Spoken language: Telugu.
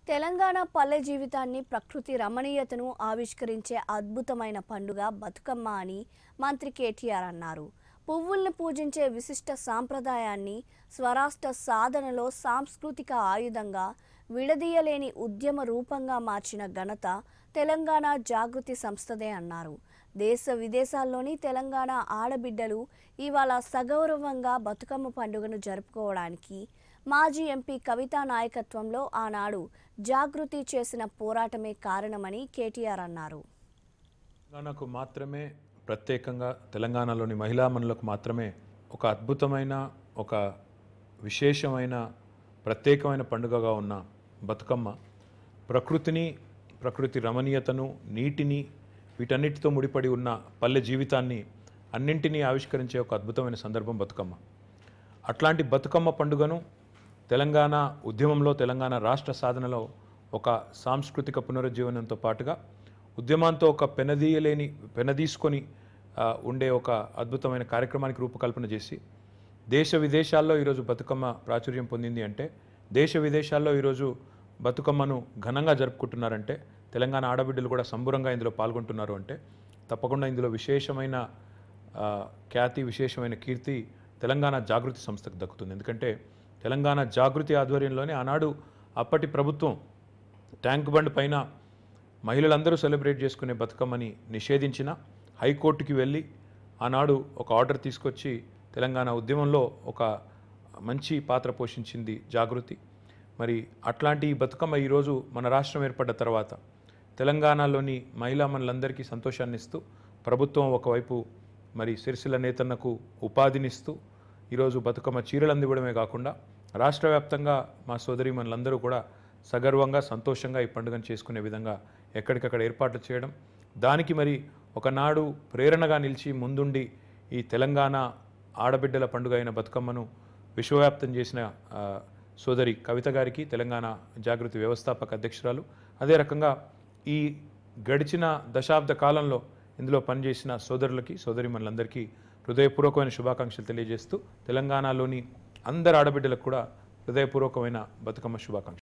తెలంగాణ పల్లె జీవితాన్ని ప్రకృతి రమణీయతను ఆవిష్కరించే అద్భుతమైన పండుగ బతుకమ్మ అని మంత్రి కేటీఆర్ అన్నారు పువ్వుల్ని పూజించే విశిష్ట సాంప్రదాయాన్ని స్వరాష్ట్ర సాధనలో సాంస్కృతిక ఆయుధంగా విడదీయలేని ఉద్యమ రూపంగా మార్చిన ఘనత తెలంగాణ జాగృతి సంస్థదే అన్నారు దేశ విదేశాల్లోని తెలంగాణ ఆడబిడ్డలు ఇవాళ సగౌరవంగా బతుకమ్మ పండుగను జరుపుకోవడానికి మాజీ ఎంపీ కవితా నాయకత్వంలో ఆనాడు జాగృతి చేసిన పోరాటమే కారణమని కేటీఆర్ అన్నారు తెలంగాణకు మాత్రమే ప్రత్యేకంగా తెలంగాణలోని మహిళామణులకు మాత్రమే ఒక అద్భుతమైన ఒక విశేషమైన ప్రత్యేకమైన పండుగగా ఉన్న బతుకమ్మ ప్రకృతిని ప్రకృతి రమణీయతను నీటిని వీటన్నిటితో ముడిపడి ఉన్న పల్లె జీవితాన్ని అన్నింటినీ ఆవిష్కరించే ఒక అద్భుతమైన సందర్భం బతుకమ్మ అట్లాంటి బతుకమ్మ పండుగను తెలంగాణ ఉద్యమంలో తెలంగాణ రాష్ట్ర సాధనలో ఒక సాంస్కృతిక పునరుజ్జీవనంతో పాటుగా ఉద్యమంతో ఒక పెనదీయలేని పెనదీసుకొని ఆ, ఉండే ఒక అద్భుతమైన కార్యక్రమానికి రూపకల్పన చేసి దేశ విదేశాల్లో ఈరోజు బతుకమ్మ ప్రాచుర్యం పొందింది అంటే దేశ విదేశాల్లో ఈరోజు బతుకమ్మను ఘనంగా జరుపుకుంటున్నారంటే తెలంగాణ ఆడబిడ్డలు కూడా సంబురంగా ఇందులో పాల్గొంటున్నారు అంటే తప్పకుండా ఇందులో విశేషమైన ఆ, ఖ్యాతి విశేషమైన కీర్తి తెలంగాణ జాగృతి సంస్థకు దక్కుతుంది ఎందుకంటే తెలంగాణ జాగృతి ఆధ్వర్యంలోనే ఆనాడు అప్పటి ప్రభుత్వం ట్యాంక్ బండ్ పైన మహిళలందరూ సెలబ్రేట్ చేసుకునే బతుకమ్మని నిషేధించిన హైకోర్టుకి వెళ్ళి ఆనాడు ఒక ఆర్డర్ తీసుకొచ్చి తెలంగాణ ఉద్యమంలో ఒక మంచి పాత్ర పోషించింది జాగృతి మరి అట్లాంటి ఈ బతుకమ్మ ఈరోజు మన రాష్ట్రం ఏర్పడ్డ తర్వాత తెలంగాణలోని మహిళామణులందరికీ సంతోషాన్ని ఇస్తూ ప్రభుత్వం ఒకవైపు మరి సిరిసిల్ల నేతన్నకు ఉపాధినిస్తూ ఈరోజు బతుకమ్మ చీరలు అందివ్వడమే కాకుండా రాష్ట్ర వ్యాప్తంగా మా సోదరీమణులందరూ కూడా సగర్వంగా సంతోషంగా ఈ పండుగను చేసుకునే విధంగా ఎక్కడికక్కడ ఏర్పాట్లు చేయడం దానికి మరి ఒకనాడు ప్రేరణగా నిలిచి ముందుండి ఈ తెలంగాణ ఆడబిడ్డల పండుగ అయిన బతుకమ్మను విశ్వవ్యాప్తం చేసిన ఆ, సోదరి కవిత గారికి తెలంగాణ జాగృతి వ్యవస్థాపక అధ్యక్షురాలు అదే రకంగా ఈ గడిచిన దశాబ్ద కాలంలో ఇందులో పనిచేసిన సోదరులకి సోదరిమణులందరికీ హృదయపూర్వకమైన శుభాకాంక్షలు తెలియజేస్తూ తెలంగాణలోని అందరు ఆడబిడ్డలకు కూడా హృదయపూర్వకమైన బతుకమ్మ శుభాకాంక్షలు